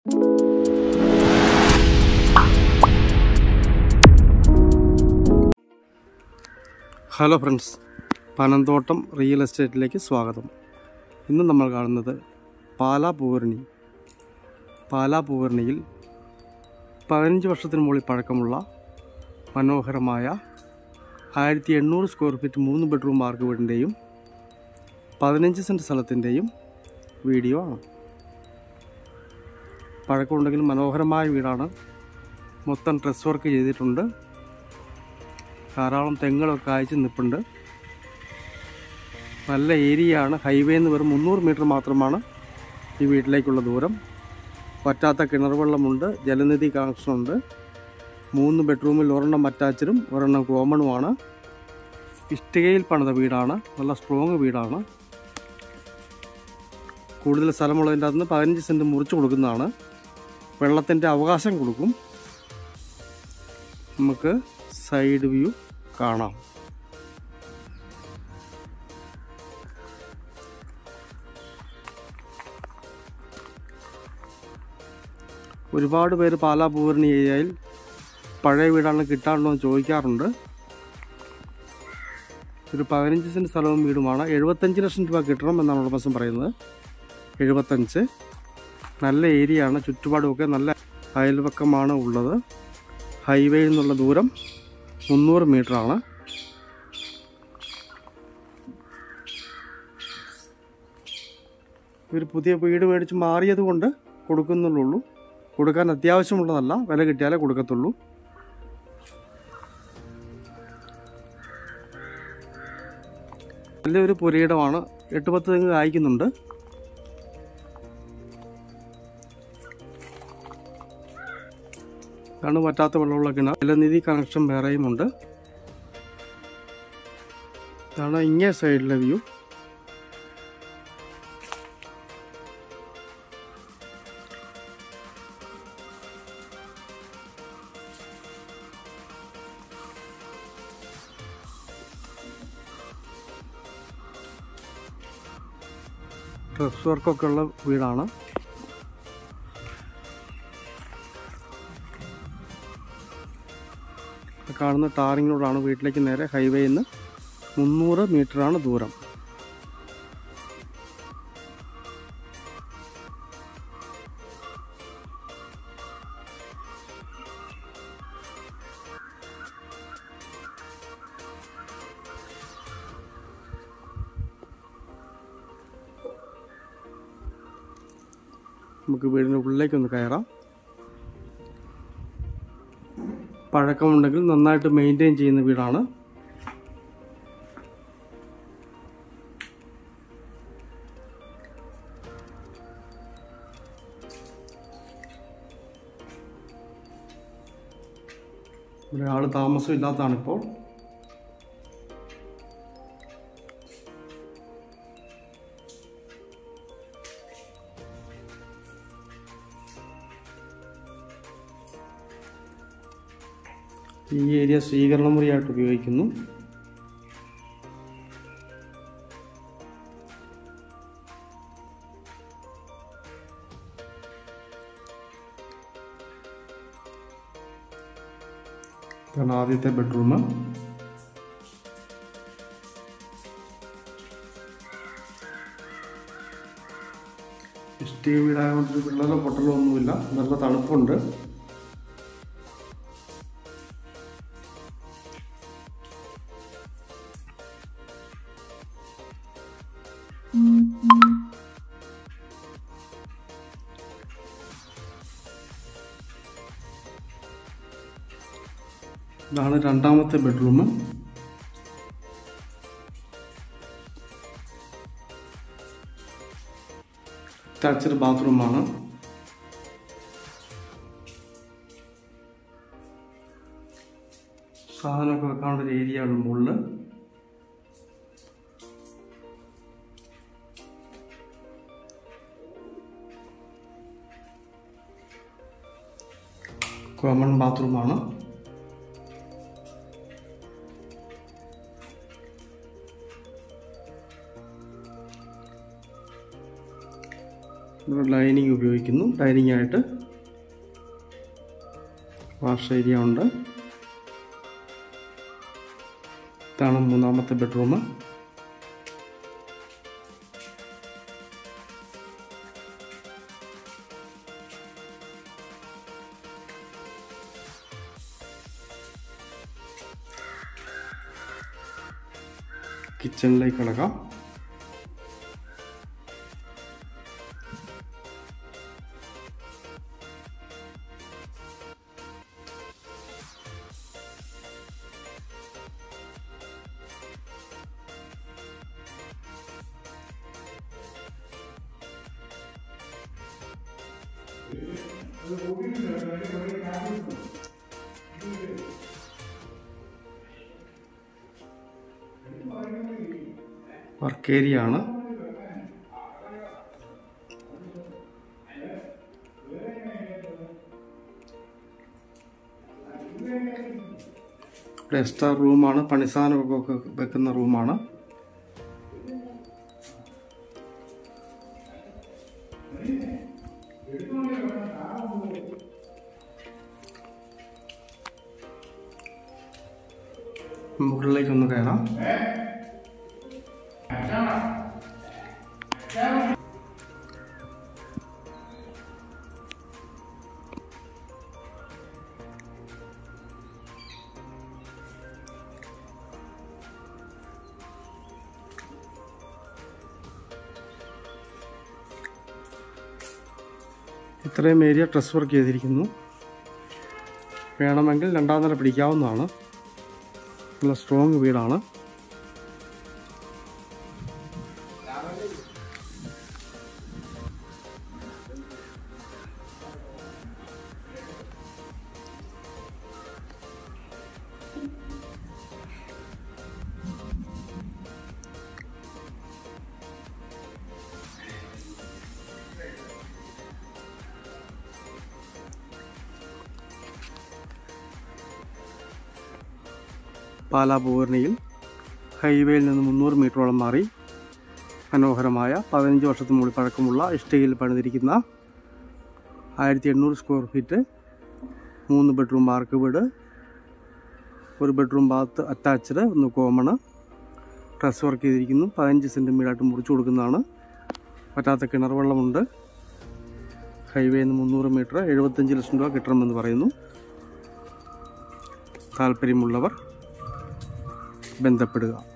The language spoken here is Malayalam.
ഹലോ ഫ്രണ്ട്സ് പനന്തോട്ടം റിയൽ എസ്റ്റേറ്റിലേക്ക് സ്വാഗതം ഇന്ന് നമ്മൾ കാണുന്നത് പാലാ പൂവർണി പാലാ പൂവർണിയിൽ പതിനഞ്ച് വർഷത്തിന് മുകളിൽ പഴക്കമുള്ള മനോഹരമായ ആയിരത്തി എണ്ണൂറ് സ്ക്വയർ ഫീറ്റ് മൂന്ന് ബെഡ്റൂം മാർക്ക് വീടിൻ്റെയും പതിനഞ്ച് സെൻറ്റ് സ്ഥലത്തിൻ്റെയും വീഡിയോ ആണ് പഴക്കമുണ്ടെങ്കിൽ മനോഹരമായ വീടാണ് മൊത്തം ഡ്രസ് വർക്ക് ചെയ്തിട്ടുണ്ട് ധാരാളം തെങ്ങുകളൊക്കെ അയച്ച് നിൽപ്പുണ്ട് നല്ല ഏരിയയാണ് ഹൈവേ എന്ന് വെറും മുന്നൂറ് മീറ്റർ മാത്രമാണ് ഈ വീട്ടിലേക്കുള്ള ദൂരം പറ്റാത്ത കിണർ വെള്ളമുണ്ട് ജലനിധി കണക്ഷനുണ്ട് മൂന്ന് ബെഡ്റൂമിൽ ഒരെണ്ണം അറ്റാച്ചഡും ഒരെണ്ണം കോമണുമാണ് ഇഷ്ടികയിൽ പണിത വീടാണ് നല്ല സ്ട്രോങ് വീടാണ് കൂടുതൽ സ്ഥലമുള്ളതിൻ്റെ അകത്ത് പതിനഞ്ച് സെൻറ്റ് മുറിച്ച് കൊടുക്കുന്നതാണ് വെള്ളത്തിൻ്റെ അവകാശം കൊടുക്കും നമുക്ക് സൈഡ് വ്യൂ കാണാം ഒരുപാട് പേര് പാലാ പൂർണി ഏരിയയിൽ പഴയ വീടാണ് കിട്ടാറുണ്ടോ എന്ന് ചോദിക്കാറുണ്ട് ഒരു പതിനഞ്ച് സെൻറ്റ് സ്ഥലവും വീടുമാണ് എഴുപത്തഞ്ച് ലക്ഷം രൂപ കിട്ടണം എന്നാണ് ഉടമസ്ഥൻ പറയുന്നത് എഴുപത്തഞ്ച് നല്ല ഏരിയയാണ് ചുറ്റുപാടുമൊക്കെ നല്ല അയൽവക്കമാണ് ഉള്ളത് ഹൈവേയിൽ നിന്നുള്ള ദൂരം മുന്നൂറ് മീറ്ററാണ് ഇവർ പുതിയ വീട് മേടിച്ച് മാറിയത് കൊണ്ട് കൊടുക്കുന്നുള്ളൂ കൊടുക്കാൻ അത്യാവശ്യമുള്ളതല്ല വില കിട്ടിയാലേ കൊടുക്കത്തുള്ളൂ നല്ലൊരു പുരയിടമാണ് എട്ട് പത്ത് തെങ്ങ് കായ്ക്കുന്നുണ്ട് ഇതാണ് പറ്റാത്ത വെള്ളമുള്ള കിണർ ജലനിധി കണക്ഷൻ വേറെയുമുണ്ട് ഇതാണ് ഇങ്ങേ സൈഡിലെ വ്യൂ ഡ്രസ് വർക്കൊക്കെ ഉള്ള വീടാണ് കാണുന്ന ടാറിങ്ങിലൂടെയാണ് വീട്ടിലേക്ക് നേരെ ഹൈവേയിൽ നിന്ന് മുന്നൂറ് മീറ്ററാണ് ദൂരം നമുക്ക് വീടിൻ്റെ ഉള്ളിലേക്കൊന്ന് കയറാം പഴക്കമുണ്ടെങ്കിൽ നന്നായിട്ട് മെയിൻറ്റെയിൻ ചെയ്യുന്ന വീടാണ് ഇവിടെ ആൾ താമസം ഇല്ലാത്തതാണിപ്പോൾ ഈ ഏരിയ സ്വീകരണ മുറിയായിട്ട് ഉപയോഗിക്കുന്നു ഇതാണ് ആദ്യത്തെ ബെഡ്റൂം ഇഷ്ടിക വീടായതുകൊണ്ട് വിള്ളലോ പൊട്ടലോ ഒന്നുമില്ല നല്ല തണുപ്പുണ്ട് ഇതാണ് രണ്ടാമത്തെ ബെഡ്റൂം അറ്റാച്ച്ഡ് ബാത്റൂമാണ് സാധനമൊക്കെ വെക്കാനുള്ള ഒരു ഏരിയ ആണ് മുകളിൽ കോമൺ ബാത്റൂമാണ് ലൈനിങ് ഉപയോഗിക്കുന്നു ഡൈനിങ് ആയിട്ട് വാഷ് ഏരിയ ഉണ്ട് ഇതാണ് മൂന്നാമത്തെ ബെഡ്റൂം കിച്ചണിലേക്ക് കിടക്കാം വർക്ക് ഏരിയ ആണ് ഇവിടെ എക്സ്ട്രാ റൂമാണ് പണിസാധനമൊക്കെ വെക്കുന്ന റൂമാണ് മുകളിലേക്കൊന്ന് കയറാം ഇത്രയും ഏരിയ ഡ്രസ് വർക്ക് ചെയ്തിരിക്കുന്നു വേണമെങ്കിൽ രണ്ടാം നില പിടിക്കാവുന്നതാണ് നല്ല സ്ട്രോങ് വീടാണ് പാലാ പൂർണിയിൽ ഹൈവേയിൽ നിന്ന് മുന്നൂറ് മീറ്ററോളം മാറി മനോഹരമായ പതിനഞ്ച് വർഷത്തിന് മുകളിൽ പഴക്കമുള്ള ഇഷ്ടികയിൽ പണിതിരിക്കുന്ന ആയിരത്തി എണ്ണൂറ് സ്ക്വയർ ഫീറ്റ് മൂന്ന് ബെഡ്റൂം വാർക്ക് വീട് ഒരു ബെഡ്റൂം ബാത്ത് അറ്റാച്ച്ഡ് ഒന്ന് കോമണ് ഡ്രസ് വർക്ക് ചെയ്തിരിക്കുന്നു പതിനഞ്ച് സെൻറ്റിമീറ്റർ ആയിട്ട് മുറിച്ചു കൊടുക്കുന്നതാണ് പറ്റാത്ത കിണർ വെള്ളമുണ്ട് ഹൈവേയിൽ നിന്ന് മുന്നൂറ് മീറ്റർ എഴുപത്തഞ്ച് ലക്ഷം രൂപ കിട്ടണമെന്ന് പറയുന്നു താല്പര്യമുള്ളവർ ബന്ധപ്പെടുക